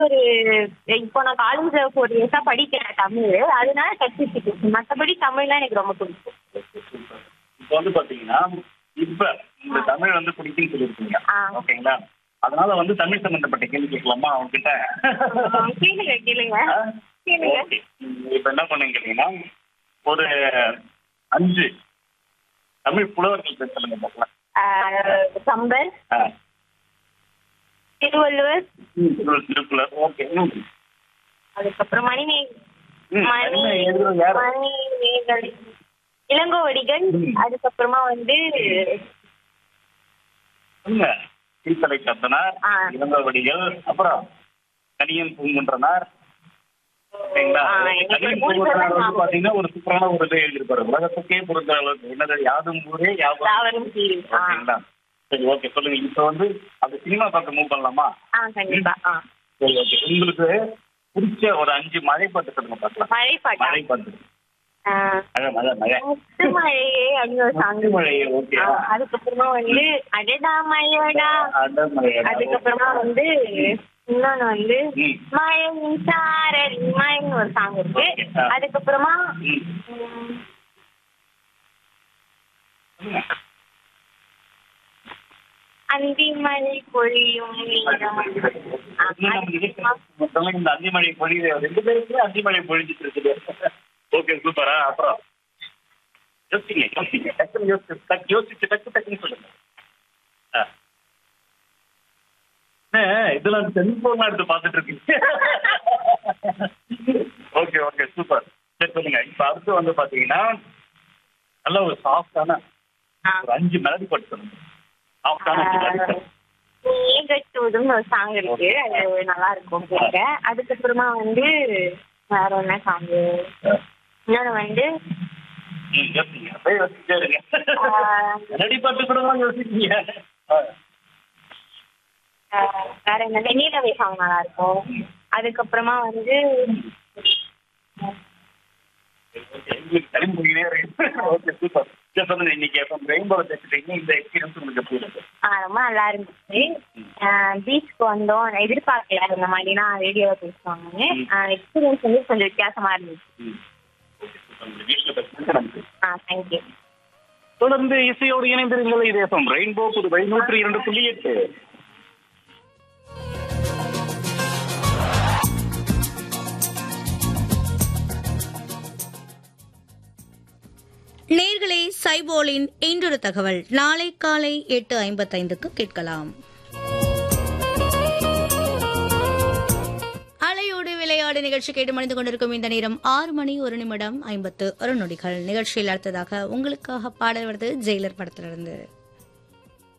ஒரு இப்போ நான் காலேஜ் ஃபோர் இயர்ஸா படிக்கிறேன் தமிழ் அதனால கற்றுக்கிட்டு மற்றபடி தமிழ்லாம் எனக்கு ரொம்ப பிடிக்கும் இப்போ வந்து பாத்தீங்கன்னா இப்ப இந்த தமிழ் வந்து பிடிக்குன்னு சொல்லியிருக்கீங்க ஆ. ஓகேங்களா அதனால வந்து தமிழ் சம்பந்தப்பட்ட கேள்வி கேட்கலாமா அவங்க கிட்ட கேளுங்க கேளுங்க ஆ? கேளுங்க ஓகே. இப்ப என்ன பண்ணுங்க கேட்டீங்கன்னா ஒரு அஞ்சு தமிழ் புலவர்கள் பேர் சொல்லுங்க பார்க்கலாம் ஆஹ் கம்பர் ஆ. திருவள்ளுவர் திருவள்ளுவர், திருக்குறள் ஓகே ம். அதுக்கப்புறம் மணிமே ம், மணி மணிமே எழுதுறது யாரு? மணிமேகலை இளங்கோவடிகள் ம். அதுக்கப்புறமா வந்து சொல்லுங்க தீத்தலை சத்தனார் ஆ. இளங்கோவடிகள் அப்புறம் கனியன் பூங்குன்றனார் சரிங்களா? ஆ, எனக்கு கனியன் மூணு பூங்குன்றனார் பேர் வந்து தான் பாத்தீங்கன்னா ஒரு சூப்பரான ஒரு இது எழுதியிருப்பாரு உலகத்துக்கே பொறுத்த அளவுக்கு என்னது யாதும் ஊரே யாவரும் தாவரம் சீரி ஆ ஓகேங்களா சரி ஓகே சொல்லுங்க இப்ப வந்து அந்த சினிமா பார்க்க மூவ் பண்ணலாமா ஆ கண்டிப்பா ஆ சரி ஓகே உங்களுக்கு பிடிச்ச ஒரு அஞ்சு மழை பாட்டு சொல்லுங்க பார்க்கலாம் மழை பாட்டா மழை பாட்டு ஆ, மழை மழை மழை முத்து மழையே அப்படின்னு ஒரு சாங் மழை ஓகே ஆ, அதுக்கப்புறமா வந்து அடடா மழையடா அட மழை அதுக்கப்புறமா வந்து இன்னொன்னு வந்து ம். மழையின் சாரல் மழைன்னு ஒரு சாங் இருக்கு Okay, ஆ. அதுக்கப்புறமா ம். ம், சொல்லுங்க. அந்தி மழை பொழியும் நேரம். ஆ, அதுக்கப்புறமா மொத்தமா இந்த அந்தி மழை பொழியுது ரெண்டு பேருக்குமே அந்தி மழை பொழிஞ்சிட்டு இருக்குது ஓகே சூப்பரா அப்புறம் யோசிங்க யோசிங்க டக்குன்னு யோசிச்சு டக்கு யோசிச்சு டக்கு டக்குன்னு சொல்லுங்க ஆ. என்ன, இதெல்லாம் செல்போன் எடுத்து பார்த்துட்டு இருக்கீங்க ஓகே ஓகே சூப்பர் சரி சொல்லுங்க இப்ப அடுத்து வந்து பாத்தீங்கன்னா நல்ல ஒரு சாஃப்டான ஆ. ஒரு அஞ்சு மெலடி பாட்டு சொல்லுங்க சாஃப்டான அஞ்சு மெலடி பாட்டு மேகத்தூதுன்னு ஒரு சாங் இருக்கு அது நல்லா இருக்கும் கேட்க அதுக்கப்புறமா வந்து வேற என்ன சாங் இன்னொன்னு வந்து ம், யோசிங்க அப்படியே யோசிச்சுட்டே இருங்க ஆஹ், மெலடி பாட்டு கூட தான் யோசிக்கீங்க ஆ. ஆஹ், வேற என்ன வெண்ணிலவை சாங் நல்லா இருக்கும் அதுக்கப்புறமா வந்து ஓகே, உங்களுக்கு டைம் போயினே இருக்கு ஓகே சூப்பர் சரி சொல்லுங்க இன்னைக்கு எப்போ ரெயின்போல பேசிட்டீங்க இந்த எக்ஸ்பீரியன்ஸ் உங்களுக்கு எப்படி இருக்கு ஆஹ், ரொம்ப நல்லா இருந்துச்சு பீச்சுக்கு வந்தோம் நான் எதிர்பார்க்கல இந்த மாதிரிலாம் ரேடியோல பேசுவாங்கன்னு எக்ஸ்பீரியன்ஸ் வந்து கொஞ்சம் வித்தியாசமா இருந்துச்சு ம். ஓகே சூப்பர் உங்க வீட்டில் பேசுறது நன்றி ஆ தேங்க்யூ தொடர்ந்து இசையோடு இணைந்திருங்கள் இது எஃப்எம் ரெயின்போ புதுவை நூற்றி இரண்டு புள்ளி எட்டு நேர்களே சைபோலின் இன்றொரு தகவல் நாளை காலை எட்டு ஐம்பத்தைந்துக்கு கேட்கலாம் அலையோடு விளையாடு நிகழ்ச்சி கேட்டு மணிந்து கொண்டிருக்கும் இந்த நேரம் ஆறு மணி ஒரு நிமிடம் ஐம்பத்து ஒரு நொடிகள் நிகழ்ச்சியில் அடுத்ததாக உங்களுக்காக பாடல் வருது ஜெயிலர் படத்திலிருந்து